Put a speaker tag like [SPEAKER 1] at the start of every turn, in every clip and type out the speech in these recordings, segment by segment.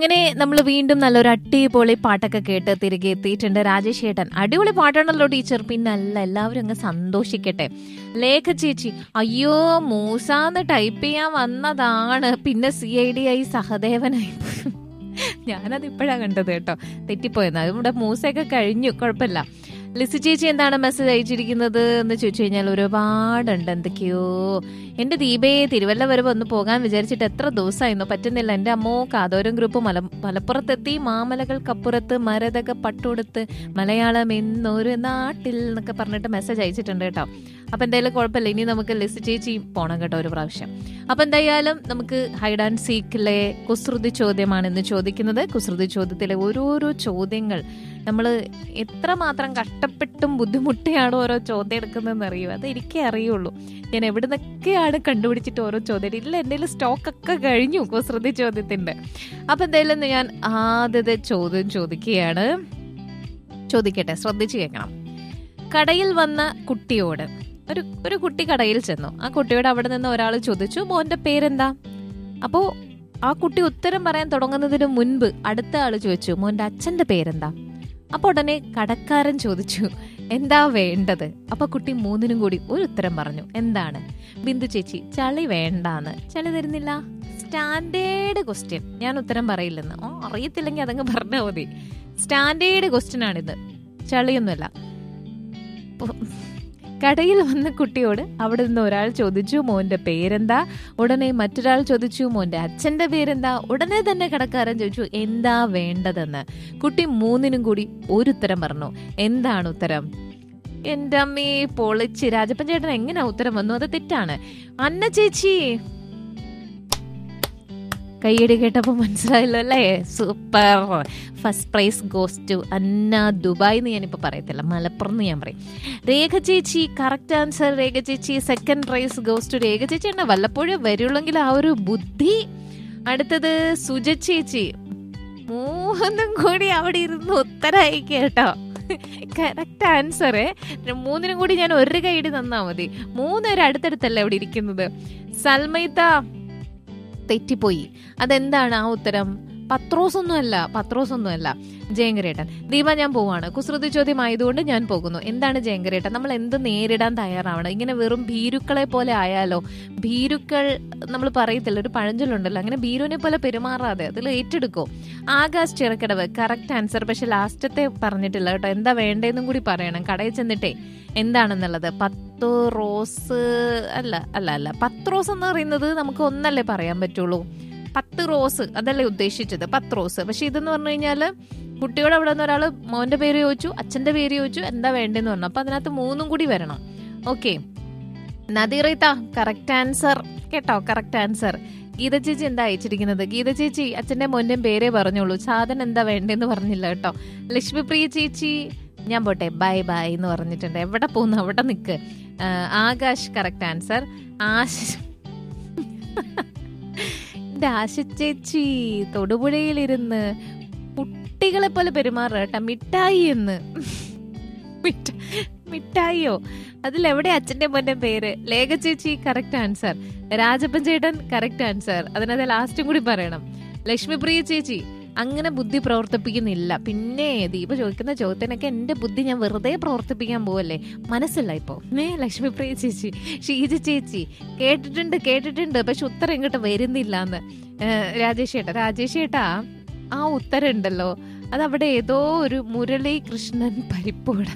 [SPEAKER 1] അങ്ങനെ നമ്മൾ വീണ്ടും നല്ലൊരു അടിപൊളി പാട്ടൊക്കെ കേട്ട് തിരികെ എത്തിയിട്ടുണ്ട് രാജേഷ് ഏട്ടൻ അടിപൊളി പാട്ടാണല്ലോ ടീച്ചർ പിന്നെ അല്ല എല്ലാവരും അങ്ങ് സന്തോഷിക്കട്ടെ ലേഖ ചേച്ചി അയ്യോ മൂസാന്ന് ടൈപ്പ് ചെയ്യാൻ വന്നതാണ് പിന്നെ സി ഐ ഡി ആയി സഹദേവനായി ഞാനത് ഇപ്പോഴാണ് കണ്ടത് കേട്ടോ തെറ്റിപ്പോയെന്ന് അത് ഇവിടെ മൂസയൊക്കെ കഴിഞ്ഞു കുഴപ്പമില്ല ലിസി ചേച്ചി എന്താണ് മെസ്സേജ് അയച്ചിരിക്കുന്നത് എന്ന് ചോദിച്ചു കഴിഞ്ഞാൽ ഒരുപാടുണ്ട് എന്തൊക്കെയോ എന്റെ ദീപയെ തിരുവല്ല വരെ ഒന്ന് പോകാൻ വിചാരിച്ചിട്ട് എത്ര ദിവസമായിരുന്നു പറ്റുന്നില്ല എന്റെ അമ്മോ കാതോരം ഗ്രൂപ്പ് മല മലപ്പുറത്തെത്തി മാമലകൾക്കപ്പുറത്ത് മരതക പട്ടുകൊടുത്ത് മലയാളം എന്നൊരു നാട്ടിൽ എന്നൊക്കെ പറഞ്ഞിട്ട് മെസ്സേജ് അയച്ചിട്ടുണ്ട് കേട്ടോ അപ്പൊ എന്തായാലും കുഴപ്പമില്ല ഇനി നമുക്ക് ലിസി ചേച്ചി പോണം കേട്ടോ ഒരു പ്രാവശ്യം അപ്പൊ എന്തായാലും നമുക്ക് ഹൈഡ് ആൻഡ് സീക്കിലെ കുസൃതി ചോദ്യമാണ് ഇന്ന് ചോദിക്കുന്നത് കുസൃതി ചോദ്യത്തിലെ ഓരോരോ ചോദ്യങ്ങൾ നമ്മൾ എത്രമാത്രം കഷ്ടപ്പെട്ടും ബുദ്ധിമുട്ടിയാണോ ഓരോ ചോദ്യം എടുക്കുന്നതെന്ന് അറിയൂ അത് എനിക്കേ അറിയുള്ളൂ ഞാൻ എവിടെ നിന്നൊക്കെയാണ് കണ്ടുപിടിച്ചിട്ട് ഓരോ ചോദ്യം ഇല്ല എന്തെങ്കിലും സ്റ്റോക്ക് ഒക്കെ കഴിഞ്ഞു കുസൃതി ചോദ്യത്തിന്റെ അപ്പൊ എന്തായാലും ഞാൻ ആദ്യത്തെ ചോദ്യം ചോദിക്കുകയാണ് ചോദിക്കട്ടെ ശ്രദ്ധിച്ചു കേൾക്കണം കടയിൽ വന്ന കുട്ടിയോട് ഒരു ഒരു കുട്ടി കടയിൽ ചെന്നു ആ കുട്ടിയോട് അവിടെ നിന്ന് ഒരാൾ ചോദിച്ചു മോന്റെ പേരെന്താ അപ്പോ ആ കുട്ടി ഉത്തരം പറയാൻ തുടങ്ങുന്നതിന് മുൻപ് അടുത്ത ആള് ചോദിച്ചു മോന്റെ അച്ഛന്റെ പേരെന്താ അപ്പൊ ഉടനെ കടക്കാരൻ ചോദിച്ചു എന്താ വേണ്ടത് അപ്പൊ കുട്ടി മൂന്നിനും കൂടി ഒരു ഉത്തരം പറഞ്ഞു എന്താണ് ബിന്ദു ചേച്ചി ചളി വേണ്ടാന്ന് ചളി തരുന്നില്ല സ്റ്റാൻഡേർഡ് ക്വസ്റ്റ്യൻ ഞാൻ ഉത്തരം പറയില്ലെന്ന് ഓ അറിയത്തില്ലെങ്കിൽ അതങ്ങ് പറഞ്ഞാൽ മതി സ്റ്റാൻഡേർഡ് ക്വസ്റ്റ്യൻ ആണിത് ചളിയൊന്നുമല്ല പൊ- കടയിൽ വന്ന കുട്ടിയോട് അവിടെ നിന്ന് ഒരാൾ ചോദിച്ചു മോന്റെ പേരെന്താ ഉടനെ മറ്റൊരാൾ ചോദിച്ചു മോന്റെ അച്ഛന്റെ പേരെന്താ ഉടനെ തന്നെ കടക്കാരൻ ചോദിച്ചു എന്താ വേണ്ടതെന്ന് കുട്ടി മൂന്നിനും കൂടി ഒരു ഉത്തരം പറഞ്ഞു എന്താണ് ഉത്തരം എന്റെ അമ്മേ പൊളിച്ച് രാജപ്പൻ ചേട്ടൻ എങ്ങനെയാ ഉത്തരം വന്നു അത് തെറ്റാണ് അന്ന ചേച്ചി കയ്യടി കേട്ടപ്പോ മനസ്സിലായല്ലോ അല്ലേ super first prize goes to Anna Dubai എന്ന് ഞാനിപ്പോ പറയത്തില്ല മലപ്പുറം എന്ന് ഞാൻ പറയും രേഖ ചേച്ചി കറക്റ്റ് ആൻസർ രേഖ ചേച്ചി second prize goes to Rekha ചേച്ചി എന്നെ വല്ലപ്പോഴും വരുള്ളെങ്കിൽ ആ ഒരു ബുദ്ധി അടുത്തത് സുജ ചേച്ചി മൂന്നും കൂടി അവിടെ ഇരുന്ന് ഉത്തരായി കേട്ടോ കറക്റ്റ് ആൻസർ മൂന്നിനും കൂടി ഞാൻ ഒരു കൈയിടി തന്നാ മതി മൂന്നുപേരും അടുത്തടുത്തല്ല അവിടെ ഇരിക്കുന്നത് സൽമൈത്ത തെറ്റിപ്പോയി അതെന്താണ് ആ ഉത്തരം പത്രോസ് ഒന്നുമല്ല പത്രോസ് ഒന്നുമല്ല ജയങ്കരേട്ടൻ ദീപ ഞാൻ പോവാണ് കുസൃതി ചോദ്യം ആയതുകൊണ്ട് ഞാൻ പോകുന്നു എന്താണ് ജയങ്കരേട്ടൻ നമ്മൾ എന്ത് നേരിടാൻ തയ്യാറാവണം ഇങ്ങനെ വെറും ഭീരുക്കളെ പോലെ ആയാലോ ഭീരുക്കൾ നമ്മൾ പറയത്തില്ല ഒരു പഴഞ്ചൊല്ലുണ്ടല്ലോ അങ്ങനെ ഭീരുവിനെ പോലെ പെരുമാറാതെ അതിൽ ഏറ്റെടുക്കോ ആകാശ് ചിറക്കടവ് കറക്റ്റ് ആൻസർ പക്ഷെ ലാസ്റ്റത്തെ പറഞ്ഞിട്ടില്ല കേട്ടോ എന്താ വേണ്ടതെന്നും കൂടി പറയണം കടയിൽ ചെന്നിട്ടേ എന്താണെന്നുള്ളത് പത്ത് റോസ് അല്ല അല്ല അല്ല പത്ത് റോസ് എന്ന് പറയുന്നത് നമുക്ക് ഒന്നല്ലേ പറയാൻ പറ്റുള്ളൂ പത്ത് റോസ് അതല്ലേ ഉദ്ദേശിച്ചത് പത്ത് റോസ് പക്ഷെ ഇതെന്ന് പറഞ്ഞു കഴിഞ്ഞാല് കുട്ടിയോട് അവിടെ നിന്ന് ഒരാള് മോന്റെ പേര് ചോദിച്ചു അച്ഛന്റെ പേര് ചോദിച്ചു എന്താ വേണ്ടെന്ന് പറഞ്ഞു അപ്പൊ അതിനകത്ത് മൂന്നും കൂടി വരണം ഓക്കെ നദീറിത്ത കറക്റ്റ് ആൻസർ കേട്ടോ കറക്റ്റ് ആൻസർ ഗീത ചേച്ചി എന്താ അയച്ചിരിക്കുന്നത് ഗീത ചേച്ചി അച്ഛന്റെ മോന്റെയും പേരേ പറഞ്ഞോളൂ സാധനം എന്താ വേണ്ടെന്ന് പറഞ്ഞില്ല കേട്ടോ ലക്ഷ്മിപ്രിയ ചേച്ചി ഞാൻ പോട്ടെ ബൈ ബൈ എന്ന് പറഞ്ഞിട്ടുണ്ട് എവിടെ പോകുന്നു അവിടെ നിൽക്ക് ആ, ആകാശ് കറക്റ്റ് ആൻസർ ആശ എന്റെ ആശ ചേച്ചി തൊടുപുഴയിലിരുന്ന് കുട്ടികളെ പോലെ പെരുമാറുക കേട്ടാ മിഠായി എന്ന് മിഠ- മിഠായിയോ അതിലെവിടെ അച്ഛന്റെ മോന്റെ പേര് ലേഖ ചേച്ചി കറക്റ്റ് ആൻസർ രാജപ്പൻ ചേട്ടൻ കറക്റ്റ് ആൻസർ അതിനകത്ത് ലാസ്റ്റും കൂടി പറയണം ലക്ഷ്മിപ്രിയ ചേച്ചി അങ്ങനെ ബുദ്ധി പ്രവർത്തിപ്പിക്കുന്നില്ല പിന്നെ ദീപ ചോദിക്കുന്ന ചോദ്യത്തിനൊക്കെ എന്റെ ബുദ്ധി ഞാൻ വെറുതെ പ്രവർത്തിപ്പിക്കാൻ പോവല്ലേ മനസ്സില്ല ഇപ്പോ ഏ ലക്ഷ്മിപ്രിയ ചേച്ചി ഷീജ ചേച്ചി കേട്ടിട്ടുണ്ട് കേട്ടിട്ടുണ്ട് പക്ഷെ ഉത്തരം ഇങ്ങോട്ട് വരുന്നില്ല എന്ന് രാജേഷ് ഏട്ടാ രാജേഷ് ഏട്ടാ ആ ഉത്തരം ഉണ്ടല്ലോ അതവിടെ ഏതോ ഒരു മുരളി കൃഷ്ണൻ പരിപ്പുവട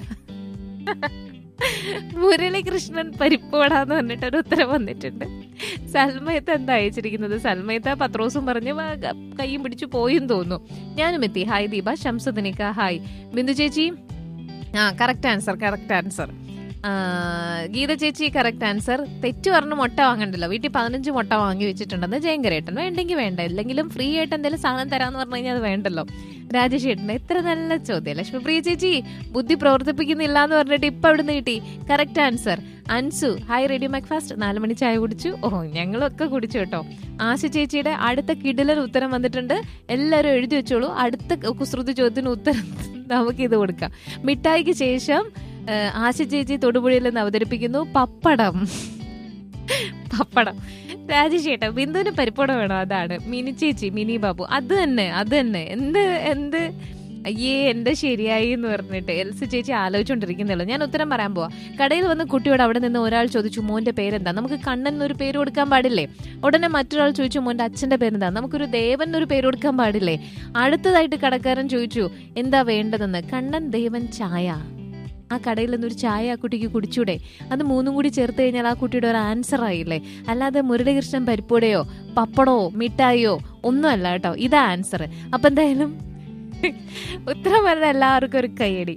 [SPEAKER 1] മുരളി കൃഷ്ണൻ പരിപ്പുവട എന്ന് പറഞ്ഞിട്ട് ഒരു ഉത്തരം വന്നിട്ടുണ്ട് സൽമയത്ത് എന്താ അയച്ചിരിക്കുന്നത് സൽമയത്ത് പത്രോസും പറഞ്ഞ് വ- ക- കയ്യും പിടിച്ചു പോയും തോന്നുന്നു ഞാനും എത്തി ഹായ് ദീപ ശംസുദിനിക്ക ഹായ് ബിന്ദു ചേച്ചി ആ correct answer correct answer Geetha ചേച്ചി കറക്റ്റ് ആൻസർ തെറ്റ് പറഞ്ഞ് മുട്ട വാങ്ങണ്ടല്ലോ വീട്ടിൽ പതിനഞ്ച് മുട്ട വാങ്ങി വെച്ചിട്ടുണ്ടെന്ന് ജയങ്കരേട്ടൻ വേണ്ടെങ്കിൽ വേണ്ട ഇല്ലെങ്കിലും ഫ്രീ ആയിട്ട് എന്തെങ്കിലും സാധനം തരാന്ന് പറഞ്ഞു കഴിഞ്ഞാൽ അത് വേണ്ടല്ലോ രാജേഷ് ഏട്ടൻ എത്ര നല്ല ചോദ്യം ലക്ഷ്മിപ്രിയ ചേച്ചി ബുദ്ധി പ്രവർത്തിപ്പിക്കുന്നില്ല എന്ന് പറഞ്ഞിട്ട് ഇപ്പൊ എവിടുന്ന് കിട്ടി correct answer Ansu hi radio Macfast നാല് മണി ചായ കുടിച്ചു ഓ ഞങ്ങളൊക്കെ കുടിച്ചു കേട്ടോ ആശ ചേച്ചിയുടെ അടുത്ത കിടിലൻ ഉത്തരം വന്നിട്ടുണ്ട് എല്ലാവരും എഴുതി വെച്ചോളൂ അടുത്ത കുസൃതി ചോദ്യത്തിന് ഉത്തരം നമുക്ക് ഇത് കൊടുക്കാം മിഠായിക്ക് ശേഷം ആ, ആശ ചേച്ചി തൊടുപുഴയിൽ നിന്ന് അവതരിപ്പിക്കുന്നു പപ്പടം പപ്പടം രാജേഷേട്ടാ ബിന്ദുവിന് പരിപ്പടം വേണം അതാണ് മിനി ചേച്ചി മിനി ബാബു അത് തന്നെ അത് തന്നെ എന്ത് എന്ത് അയ്യേ എന്റെ ശരിയായി എന്ന് പറഞ്ഞിട്ട് എൽസി ചേച്ചി ആലോചിച്ചോണ്ടിരിക്കുന്നുള്ളൂ ഞാൻ ഉത്തരം പറയാൻ പോവാ കടയിൽ വന്ന് കുട്ടിയോട് അവിടെ നിന്ന് ഒരാൾ ചോദിച്ചു മോന്റെ പേരെന്താ നമുക്ക് കണ്ണൻ എന്നൊരു പേര് കൊടുക്കാൻ പാടില്ലേ ഉടനെ മറ്റൊരാൾ ചോദിച്ചു മോന്റെ അച്ഛന്റെ പേരെന്താ നമുക്കൊരു ദേവൻ എന്നൊരു പേര് കൊടുക്കാൻ പാടില്ലേ അടുത്തതായിട്ട് കടക്കാരൻ ചോദിച്ചു എന്താ വേണ്ടതെന്ന് കണ്ണൻ ദേവൻ ചായ ആ കടയിൽ നിന്നൊരു ചായ ആ കുട്ടിക്ക് കുടിച്ചൂടെ അത് മൂന്നും കൂടി ചേർത്ത് കഴിഞ്ഞാൽ ആ കുട്ടിയുടെ ഒരു ആൻസർ ആയില്ലേ അല്ലാതെ മുരളീകൃഷ്ണൻ പരിപ്പുടയോ പപ്പടമോ മിഠായിയോ ഒന്നും അല്ല കേട്ടോ ഇതാ ആൻസർ അപ്പൊ എന്തായാലും ഉത്തരം പറഞ്ഞ എല്ലാവർക്കും ഒരു കൈയടി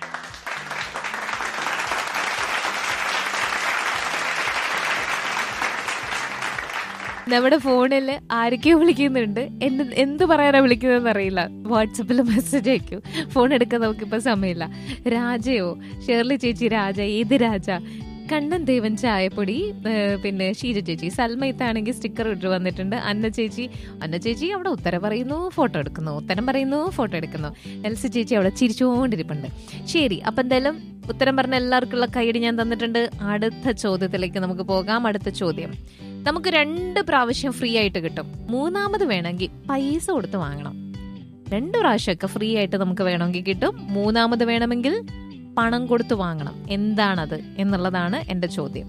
[SPEAKER 1] നമ്മുടെ ഫോണിൽ ആരൊക്കെയോ വിളിക്കുന്നുണ്ട് എന്ത് എന്ത് പറയാനാ വിളിക്കുന്നതെന്ന് അറിയില്ല വാട്സപ്പിൽ മെസ്സേജ് അയക്കൂ ഫോൺ എടുക്കാൻ നമുക്കിപ്പോൾ സമയമില്ല രാജയോ ഷേർലി ചേച്ചി രാജ ഏത് രാജ കണ്ണൻ ദേവൻ ചായപ്പൊടി ഏഹ് പിന്നെ ഷീജ ചേച്ചി സൽമയത്താണെങ്കിൽ സ്റ്റിക്കർ ഇട്ട് വന്നിട്ടുണ്ട് അന്ന ചേച്ചി അന്ന ചേച്ചി അവിടെ ഉത്തരം പറയുന്നു ഫോട്ടോ എടുക്കുന്നു ഉത്തരം പറയുന്നു ഫോട്ടോ എടുക്കുന്നു എൽസി ചേച്ചി അവിടെ ചിരിച്ചുകൊണ്ടിരിപ്പുണ്ട് ശരി അപ്പം എന്തായാലും ഉത്തരം പറഞ്ഞ എല്ലാവർക്കുള്ള കൈയടി ഞാൻ തന്നിട്ടുണ്ട് അടുത്ത ചോദ്യത്തിലേക്ക് നമുക്ക് പോകാം അടുത്ത ചോദ്യം നമുക്ക് രണ്ട് പ്രാവശ്യം ഫ്രീ ആയിട്ട് കിട്ടും മൂന്നാമത് വേണമെങ്കിൽ പൈസ കൊടുത്ത് വാങ്ങണം രണ്ട് പ്രാവശ്യമൊക്കെ ഫ്രീ ആയിട്ട് നമുക്ക് വേണമെങ്കിൽ കിട്ടും മൂന്നാമത് വേണമെങ്കിൽ പണം കൊടുത്ത് വാങ്ങണം എന്താണത് എന്നുള്ളതാണ് എൻ്റെ ചോദ്യം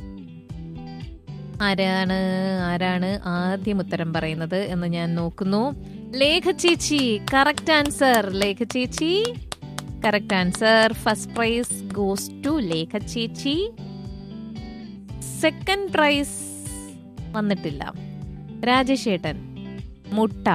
[SPEAKER 1] ആരാണ് ആരാണ് ആദ്യം ഉത്തരം പറയുന്നത് എന്ന് ഞാൻ നോക്കുന്നു ലേഖ ചേച്ചി കറക്റ്റ് ആൻസർ ലേഖ ചേച്ചി correct answer first prize goes to Lekha ചേച്ചി സെക്കൻഡ് പ്രൈസ് വന്നിട്ടില്ല രാജേഷ് ഏട്ടൻ മുട്ട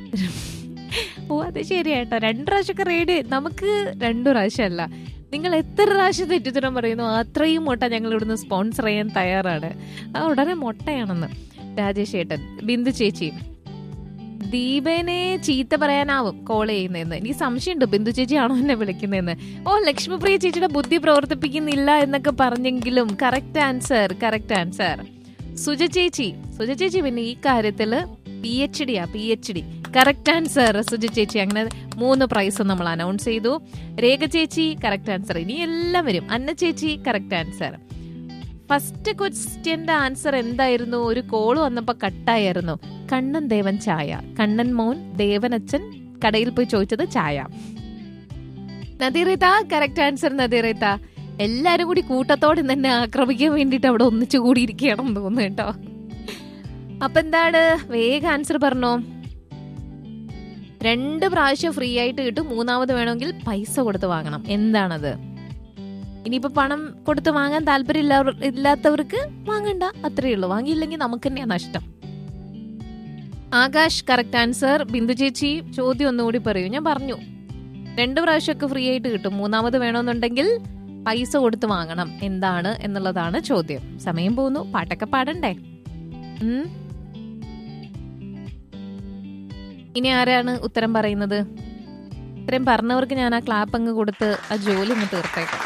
[SPEAKER 1] ഓ അത് ശരിയാട്ടോ രണ്ട് പ്രാവശ്യമൊക്കെ റേഡ് നമുക്ക് രണ്ടു പ്രാവശ്യമല്ല നിങ്ങൾ എത്ര പ്രാവശ്യം തെറ്റുത്തരം പറയുന്നു അത്രയും മുട്ട ഞങ്ങൾ ഇവിടുന്ന് സ്പോൺസർ ചെയ്യാൻ തയ്യാറാണ് ആ ഉടനെ മുട്ടയാണെന്ന് രാജേഷ് ഏട്ടൻ ബിന്ദു ചേച്ചി ദീപനെ ചീത്ത പറയാനാവും കോൾ ചെയ്യുന്നതെന്ന് എനിക്ക് സംശയമുണ്ട് ബിന്ദു ചേച്ചി ആണോ എന്നെ വിളിക്കുന്നതെന്ന് ഓ ലക്ഷ്മിപ്രിയ ചേച്ചിയുടെ ബുദ്ധി പ്രവർത്തിപ്പിക്കുന്നില്ല എന്നൊക്കെ പറഞ്ഞെങ്കിലും correct answer correct answer Suja ചേച്ചി സുജ ചേച്ചി പിന്നെ ഈ കാര്യത്തില് പി എച്ച് ഡിയാ P H D correct answer Suja ചേച്ചി അങ്ങനെ മൂന്ന് പ്രൈസ് നമ്മൾ അനൗൺസ് ചെയ്തു രേഖ ചേച്ചി കറക്റ്റ് ആൻസർ ഇനി എല്ലാം വരും അന്ന ചേച്ചി കറക്റ്റ് ആൻസർ ഫസ്റ്റ് ക്വസ്റ്റ്യന്റെ ആൻസർ എന്തായിരുന്നു ഒരു കോള് വന്നപ്പോ കട്ടായിരുന്നു കണ്ണൻ ദേവൻ ചായ കണ്ണൻ മോൻ ദേവനച്ചൻ കടയിൽ പോയി ചോദിച്ചത് ചായ നദീറേത്ത കറക്റ്റ് ആൻസർ നദീറേത്ത എല്ലാരും കൂടി കൂട്ടത്തോടെ തന്നെ ആക്രമിക്കാൻ വേണ്ടിട്ട് അവിടെ ഒന്നിച്ചു കൂടിയിരിക്കുകയാണെന്ന് തോന്നുന്നു കേട്ടോ അപ്പൊ എന്താണ് വേഗം ആൻസർ പറഞ്ഞോ രണ്ട് പ്രാവശ്യം ഫ്രീ ആയിട്ട് കിട്ടും മൂന്നാമത് വേണമെങ്കിൽ പൈസ കൊടുത്ത് വാങ്ങണം എന്താണത് ഇനിയിപ്പോ പണം കൊടുത്ത് വാങ്ങാൻ താല്പര്യം ഇല്ലാ- ഇല്ലാത്തവർക്ക് വാങ്ങണ്ട അത്രയേ ഉള്ളൂ വാങ്ങിയില്ലെങ്കിൽ നമുക്ക് തന്നെയാ നഷ്ടം ആകാശ് കറക്റ്റ് ആൻസർ ബിന്ദു ചേച്ചി ചോദ്യം ഒന്നുകൂടി പറയൂ ഞാൻ പറഞ്ഞു രണ്ട് പ്രാവശ്യമൊക്കെ ഫ്രീ ആയിട്ട് കിട്ടും മൂന്നാമത് വേണമെന്നുണ്ടെങ്കിൽ പൈസ കൊടുത്ത് വാങ്ങണം എന്താണ് എന്നുള്ളതാണ് ചോദ്യം സമയം പോകുന്നു പാട്ടൊക്കെ പാടണ്ടേ ഉം ഇനി ആരാണ് ഉത്തരം പറയുന്നത് ഇത്രയും പറഞ്ഞവർക്ക് ഞാൻ ആ ക്ലാപ്പ് അങ്ങ് കൊടുത്ത് ആ ജോലി അങ്ങ് തീർത്തേക്കാം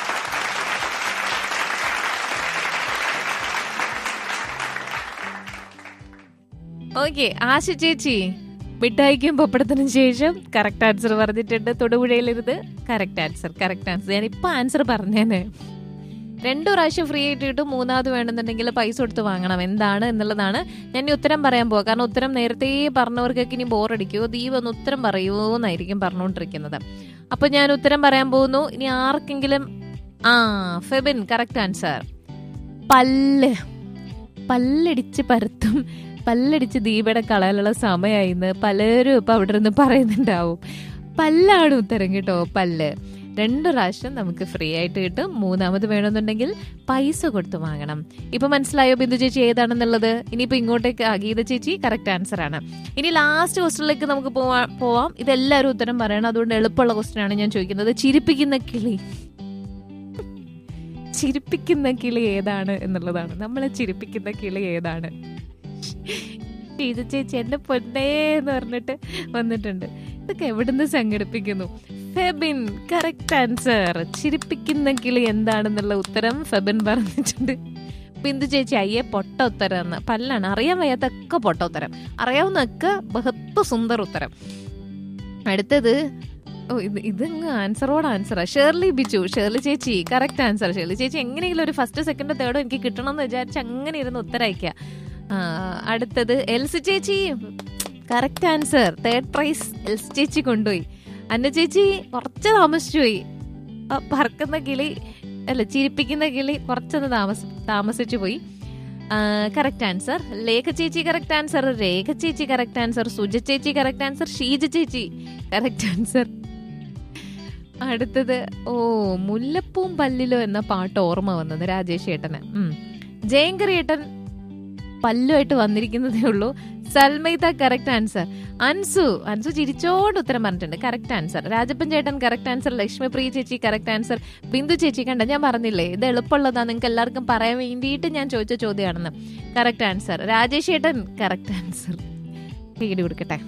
[SPEAKER 1] ഓക്കെ ആശ ചേച്ചി മിഠായിക്കും പപ്പടത്തിനും ശേഷം കറക്റ്റ് ആൻസർ പറഞ്ഞിട്ടുണ്ട് തൊടുപുഴയിലിരുത് കറക്റ്റ് ആൻസർ കറക്റ്റ് ആൻസർ ഞാൻ ഇപ്പൊ ആൻസർ പറഞ്ഞേനെ രണ്ടു പ്രാവശ്യം ഫ്രീ ആയിട്ട് കിട്ടും മൂന്നാമത് വേണമെന്നുണ്ടെങ്കിൽ പൈസ കൊടുത്ത് വാങ്ങണം എന്താണ് എന്നുള്ളതാണ് ഞാൻ ഇനി ഉത്തരം പറയാൻ പോവാ കാരണം ഉത്തരം നേരത്തെ പറഞ്ഞവർക്കൊക്കെ ഇനി ബോറടിക്കുമോ ദീപ് ഒന്ന് ഉത്തരം പറയുമോ എന്നായിരിക്കും പറഞ്ഞുകൊണ്ടിരിക്കുന്നത് അപ്പൊ ഞാൻ ഉത്തരം പറയാൻ പോകുന്നു ഇനി ആർക്കെങ്കിലും ആ ഫെബിൻ കറക്റ്റ് ആൻസർ പല്ല് പല്ലടിച്ച് പരത്തും പല്ലടിച്ച് ദീപയുടെ കളയിലുള്ള സമയമായിന്ന് പലരും ഇപ്പൊ അവിടെ നിന്ന് പറയുന്നുണ്ടാവും പല്ലാണ് ഉത്തരം കേട്ടോ പല്ല് രണ്ട് പ്രാവശ്യം നമുക്ക് ഫ്രീ ആയിട്ട് കിട്ടും മൂന്നാമത് വേണമെന്നുണ്ടെങ്കിൽ പൈസ കൊടുത്ത് വാങ്ങണം ഇപ്പൊ മനസ്സിലായോ ബിന്ദു ചേച്ചി ഏതാണെന്നുള്ളത് ഇനിയിപ്പോ ഇങ്ങോട്ടേക്ക് ആ, ഗീത ചേച്ചി കറക്റ്റ് ആൻസർ ആണ് ഇനി ലാസ്റ്റ് ക്വസ്റ്റനിലേക്ക് നമുക്ക് പോവാ- പോവാം ഇതെല്ലാവരും ഉത്തരം പറയണം അതുകൊണ്ട് എളുപ്പമുള്ള ക്വസ്റ്റൻ ആണ് ഞാൻ ചോദിക്കുന്നത് ചിരിപ്പിക്കുന്ന കിളി ചിരിപ്പിക്കുന്ന കിളി ഏതാണ് എന്നുള്ളതാണ് നമ്മളെ ചിരിപ്പിക്കുന്ന കിളി ഏതാണ് ഇത് ചേച്ചി എന്റെ പൊന്നേ എന്ന് പറഞ്ഞിട്ട് വന്നിട്ടുണ്ട് ഇതൊക്കെ എവിടുന്ന് സംഘടിപ്പിക്കുന്നു ഫെബിൻ കറക്റ്റ് ആൻസർ ചിരിപ്പിക്കുന്ന കിളി എന്താണെന്നുള്ള ഉത്തരം ഫെബിൻ പറഞ്ഞിട്ടുണ്ട് ബിന്ദു ചേച്ചി അയ്യേ പൊട്ട ഉത്തരം എന്ന് പല്ലാണ് അറിയാൻ വയ്യാത്തൊക്കെ പൊട്ട ഉത്തരം അറിയാവുന്നൊക്കെ ബഹത്ത് സുന്ദർ ഉത്തരം അടുത്തത് ഓ ഇത് ഇതങ്ങ് ആൻസറോട് ആൻസറാ ഷേർലി ബിജു ഷേർലി ചേച്ചി കറക്റ്റ് ആൻസർ ഷേർലി ചേച്ചി എങ്ങനെയെങ്കിലും ഒരു ഫസ്റ്റ് സെക്കൻഡോ തേർഡോ എനിക്ക് കിട്ടണം എന്ന് വിചാരിച്ച് അങ്ങനെ ഇരുന്ന് ഉത്തരയിക്കുക അടുത്തത് എൽസി ചേച്ചി correct answer third prize Elsy ചേച്ചി കൊണ്ടുപോയി അന്ന ചേച്ചി കുറച്ച് താമസിച്ചു പോയി ആ, പറക്കുന്ന കിളി അല്ല ചിരിപ്പിക്കുന്ന കിളി കുറച്ചൊന്ന് താമസ താമസിച്ചു പോയി കറക്റ്റ് ആൻസർ ലേഖ ചേച്ചി കറക്റ്റ് ആൻസർ രേഖ ചേച്ചി കറക്റ്റ് ആൻസർ സുജ ചേച്ചി കറക്റ്റ് ആൻസർ ഷീജ ചേച്ചി കറക്റ്റ് ആൻസർ അടുത്തത് ഓ മുല്ലപ്പൂം പല്ലിലോ എന്ന പാട്ട് ഓർമ്മ വന്നത് രാജേഷ് ഏട്ടന് ഉം. ജയങ്കർ ഏട്ടൻ പല്ലുമായിട്ട് വന്നിരിക്കുന്നതേ ഉള്ളൂ സൽമൈത കറക്റ്റ് ആൻസർ അൻസു അൻസു ചിരിച്ചോണ്ട് ഉത്തരം പറഞ്ഞിട്ടുണ്ട് കറക്റ്റ് ആൻസർ രാജപ്പൻ ചേട്ടൻ കറക്റ്റ് ആൻസർ ലക്ഷ്മിപ്രിയ ചേച്ചി കറക്റ്റ് ആൻസർ ബിന്ദു ചേച്ചി കണ്ട ഞാൻ പറഞ്ഞില്ലേ ഇത് എളുപ്പമുള്ളതാ നിങ്ങൾക്ക് എല്ലാവർക്കും പറയാൻ വേണ്ടിയിട്ട് ഞാൻ ചോദിച്ച ചോദ്യമാണെന്ന് കറക്റ്റ് ആൻസർ രാജേഷ് ഏട്ടൻ കറക്റ്റ് ആൻസർ പേടി കൊടുക്കട്ടെ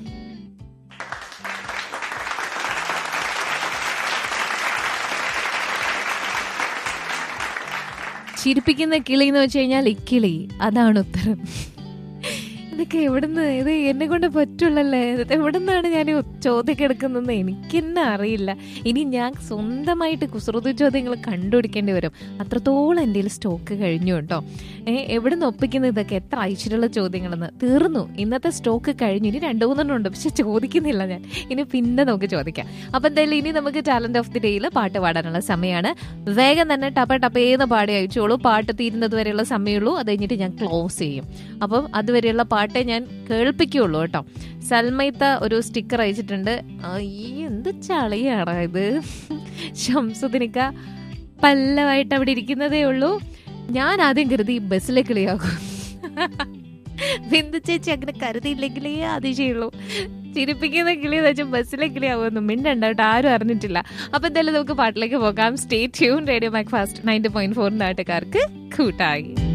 [SPEAKER 1] ചിരിപ്പിക്കുന്ന കിളി എന്ന് വെച്ച് കഴിഞ്ഞാൽ ഇക്കിളി അതാണ് ഉത്തരം ഇതൊക്കെ എവിടുന്ന് ഇത് എന്നെ കൊണ്ട് പറ്റുള്ളല്ലേ ഇത് എവിടുന്നാണ് ഞാൻ ചോദ്യമൊക്കെ എടുക്കുന്നതെന്ന് എനിക്ക് തന്നെ അറിയില്ല ഇനി ഞാൻ സ്വന്തമായിട്ട് കുസൃതി ചോദ്യങ്ങൾ കണ്ടുപിടിക്കേണ്ടി വരും അത്രത്തോളം എൻ്റെ സ്റ്റോക്ക് കഴിഞ്ഞു കേട്ടോ ഏ എവിടുന്ന് ഒപ്പിക്കുന്ന ഇതൊക്കെ എത്ര ഐശ്വര്യമുള്ള ചോദ്യങ്ങളെന്ന് തീർന്നു ഇന്നത്തെ സ്റ്റോക്ക് കഴിഞ്ഞു ഇനി രണ്ടു മൂന്നെണ്ണം ഉണ്ട് പക്ഷെ ചോദിക്കുന്നില്ല ഞാൻ ഇനി പിന്നെ നമുക്ക് ചോദിക്കാം അപ്പൊ എന്തായാലും ഇനി നമുക്ക് ടാലന്റ് ഓഫ് ദി ഡേയിൽ പാട്ട് പാടാനുള്ള സമയമാണ് വേഗം തന്നെ ടപ്പ ടപ്പേന്ന് പാടി അയച്ചോളൂ പാട്ട് തീരുന്നത് വരെയുള്ള സമയമുള്ളൂ അത് കഴിഞ്ഞിട്ട് ഞാൻ ക്ലോസ് ചെയ്യും അപ്പം അതുവരെയുള്ള പാട്ടേ ഞാൻ കേൾപ്പിക്കുള്ളൂ കേട്ടോ സൽമൈത്ത ഒരു സ്റ്റിക്കർ അയച്ചിട്ടുണ്ട് ആ, ഈ എന്ത് ചളിയാണ് ഇത് ശംസുദിനിക്ക പല്ലവായിട്ട് അവിടെ ഇരിക്കുന്നതേ ഉള്ളൂ ഞാൻ ആദ്യം കരുതി ബസ്സിലെ കിളിയാകും ബിന്ദു ചേച്ചി അങ്ങനെ കരുതിയില്ലെങ്കിലേ അതിശയുള്ളൂ ചിരിപ്പിക്കുന്ന കിളി എന്ന് വെച്ചാൽ ബസ്സിലെ കിളിയാവുമെന്ന് മിണ്ടണ്ട കേട്ടോ ആരും അറിഞ്ഞിട്ടില്ല അപ്പൊ എന്തായാലും നമുക്ക് പാട്ടിലേക്ക് പോകാം stay tune radio Mac Fast ninety point four നാട്ടുകാർക്ക് കൂട്ടായി